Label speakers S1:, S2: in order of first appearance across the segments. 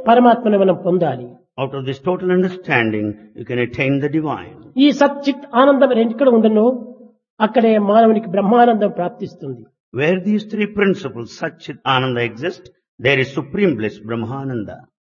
S1: పరమాత్మను మనం పొందాలి
S2: Out of this total understanding, you can attain the divine.
S1: ఈ సచ్చిత్ ఆనందం ఎక్కడ ఉందనో అక్కడే మానవునికి బ్రహ్మానందం ప్రాప్తిస్తుంది
S2: Where these three principles, Satchit Ananda exist, there is supreme bliss, Brahmananda.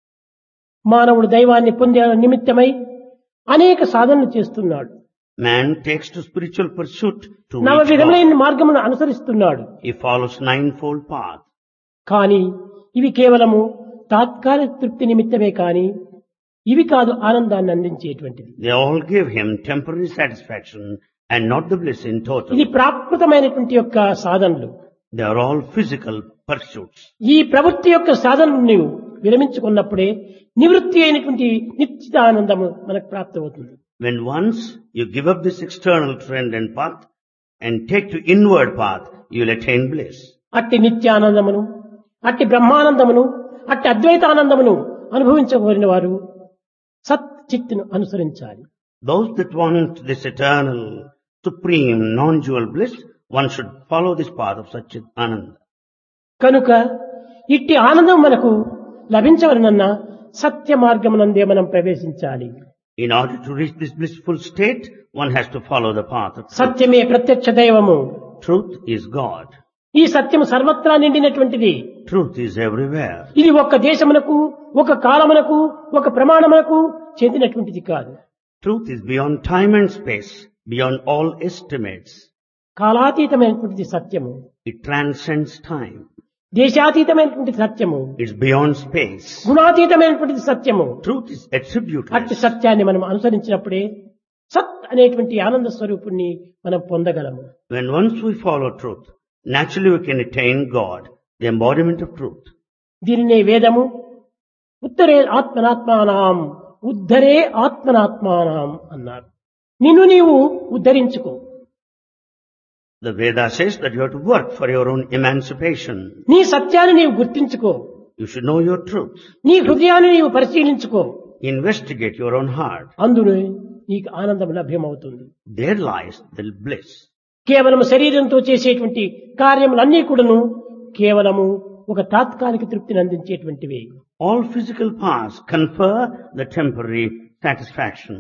S1: మానవుడు దైవాన్ని పొందే నిమిత్తమై అనేక సాధనలు చేస్తున్నాడు
S2: Man takes to spiritual pursuit to
S1: నవ
S2: reach God.
S1: విధములైన మార్గమును అనుసరిస్తున్నాడు
S2: He follows ninefold path.
S1: కానీ ఇవి కేవలము తాత్కాలిక తృప్తి నిమిత్తమే కాని ఇవి కాదు ఆనందాన్ని అందించేటువంటిది
S2: They all give him temporary satisfaction and not the bliss in total.
S1: ఇది ప్రాకృతమైనటువంటి యొక్క సాధనలు
S2: They are all physical pursuits.
S1: ఈ ప్రవృత్తి యొక్క సాధనలు నీవు విరమించుకున్నప్పుడే నివృత్తి అయినటువంటి నిశ్చితానందము మనకు ప్రాప్తమవుతుంది
S2: When once you give up this external trend and path and take to inward path, you will attain bliss.
S1: అట్టి నిత్యానందమును అట్టి బ్రహ్మానందమును అట్టి అద్వైతానందమును అనుభవించబోరిన వారు సత్ చిత్తును అనుసరించాలి
S2: Those that want this eternal, supreme, non-dual bliss, one should follow this path of Satchit Ananda.
S1: కనుక ఇట్టి ఆనందం మనకు లభించవలనన్న సత్య మార్గమునందే మనం ప్రవేశించాలి
S2: In order to reach this blissful state, one has to follow the path of truth.
S1: సత్యమే ప్రత్యక్ష దైవము
S2: Truth is God.
S1: ఈ సత్యం సర్వత్రా నిండినటువంటిది
S2: Truth is everywhere.
S1: ఇది ఒక దేశమునకు ఒక కాలమునకు ఒక ప్రమాణమునకు చెందినటువంటిది కాదు
S2: Truth is beyond time and space, beyond all estimates.
S1: కాలాతీతమైనటువంటిది సత్యము
S2: It transcends time.
S1: దేశాతీతమైనటువంటి సత్యము
S2: It's beyond space.
S1: గుణాతీతమైనటువంటిది సత్యము
S2: Truth is attributeless.
S1: అట్టి సత్యాన్ని మనం అనుసరించినప్పుడే సత్ అనేటువంటి ఆనంద స్వరూపుణ్ణి మనం పొందగలము
S2: When once we follow truth, naturally we can attain God, the embodiment of truth.
S1: దీనినే వేదము ఉత్తరే ఆత్మనాత్మానాం ఉద్ధరే ఆత్మనాత్మానాం అన్నారు నిన్ను నీవు ఉద్ధరించుకో
S2: The Veda says that you have to work for your own emancipation.
S1: నీ సత్యాన్ని నీవు గుర్తించుకో
S2: You should know your truth.
S1: నీ హృదయాన్ని నీవు పరిశీలించుకో
S2: Investigate your own heart.
S1: అందులో నీకు ఆనందం లభ్యమవుతుంది
S2: There lies the bliss.
S1: కేవలం శరీరంతో చేసేటువంటి కార్యములన్నీ కూడాను కేవలము ఒక తాత్కాలిక తృప్తిని అందించేటువంటివి
S2: All physical paths confer the temporary satisfaction.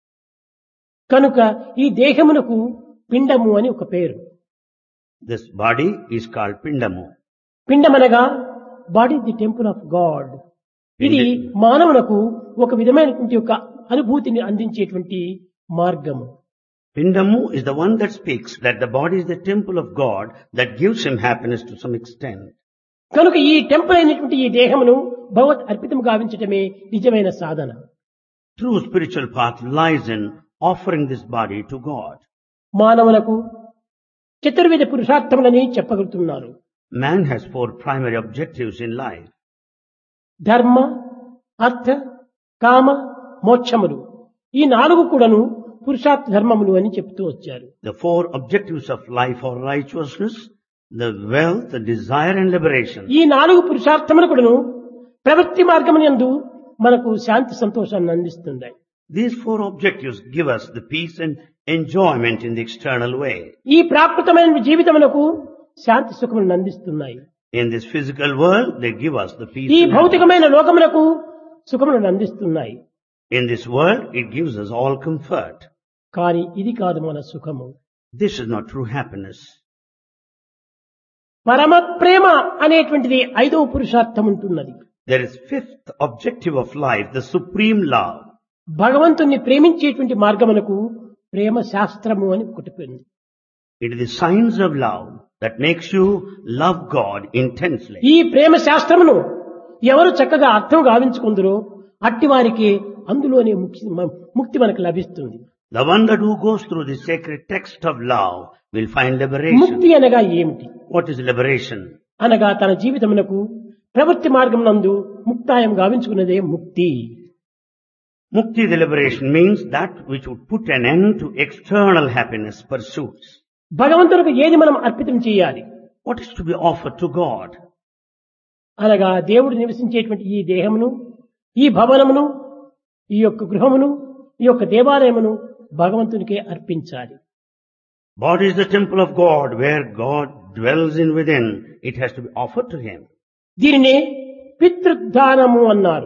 S1: కనుక ఈ దేహమునకు పిండము అని ఒక పేరు
S2: This body is called Pindamu.
S1: పిండమనగా body the temple of God ఇది మానవునకు ఒక విధమైనటువంటి ఒక అనుభూతిని అందించేటువంటి మార్గము
S2: Pindamu is the one that speaks that the body is the temple of God that gives him happiness to some extent.
S1: కనుక ఈ టెంపుల్ అయినటువంటి ఈ దేహమును భగవత్ అర్పితం గావించటమే నిజమైన సాధన
S2: True spiritual path lies in offering this body to God.
S1: మానవులకు చతుర్విధ పురుషార్థములని చెప్పగలుగుతున్నారు
S2: Man has four primary objectives in life.
S1: ధర్మ అర్థ కామ మోక్షములు ఈ నాలుగు కూడాను పురుషార్థ ధర్మములు అని చెప్తూ వచ్చారు
S2: The four objectives of life are righteousness, the wealth, the desire and liberation.
S1: ఈ నాలుగు పురుషార్థములు కూడాను ప్రవృత్తి మార్గమునందు మనకు శాంతి సంతోషాన్ని అందిస్తున్నాయి
S2: These four objectives give us the peace and enjoyment in the external way.
S1: ఈ ప్రాకృతమైన జీవితమునకు శాంతి సుఖములను అందిస్తున్నాయి
S2: In this physical world, they give us the peace.
S1: ఈ
S2: and
S1: భౌతికమైన లోకమునకు సుఖములను అందిస్తున్నాయి
S2: In this world, it gives us all comfort.
S1: కానీ ఇది కాదు మన సుఖము
S2: This is not true happiness.
S1: పరమ ప్రేమ అనేటువంటిది ఐదవ పురుషార్థం ఉంటున్నది
S2: There is fifth objective of life, the supreme love.
S1: భగవంతుణ్ణి ప్రేమించేటువంటి మార్గమునకు ప్రేమ శాస్త్రము అని ఒకటి ఉంది
S2: It is the science of love that makes you love God intensely.
S1: ఈ ప్రేమ శాస్త్రమును ఎవరు చక్కగా అర్థం గావించుకుందరో అట్టి వారికి అందులోనే ముక్తి ముక్తి మనకు లభిస్తుంది
S2: The one that who goes through the sacred text of love will find liberation.
S1: ముక్తి అనగా ఏమిటి
S2: What is liberation?
S1: అనగా తన జీవితమునకు ప్రవృత్తి మార్గం నందు ముక్తాయం గావించుకున్నదే ముక్తి
S2: Mukti, the liberation, means that which would put an end to external happiness pursuits.
S1: భగవంతునికి ఏది మనం అర్పితం చేయాలి
S2: What is to be offered to God?
S1: అనగా దేవుడు నివసించేటువంటి ఈ దేహమును ఈ భవనమును ఈ యొక్క గృహమును ఈ యొక్క దేవాలయమును భగవంతునికే అర్పించాలి
S2: Body is the temple of God where God dwells in within. It has to be offered to Him.
S1: దీనినే పితృదానము అన్నారు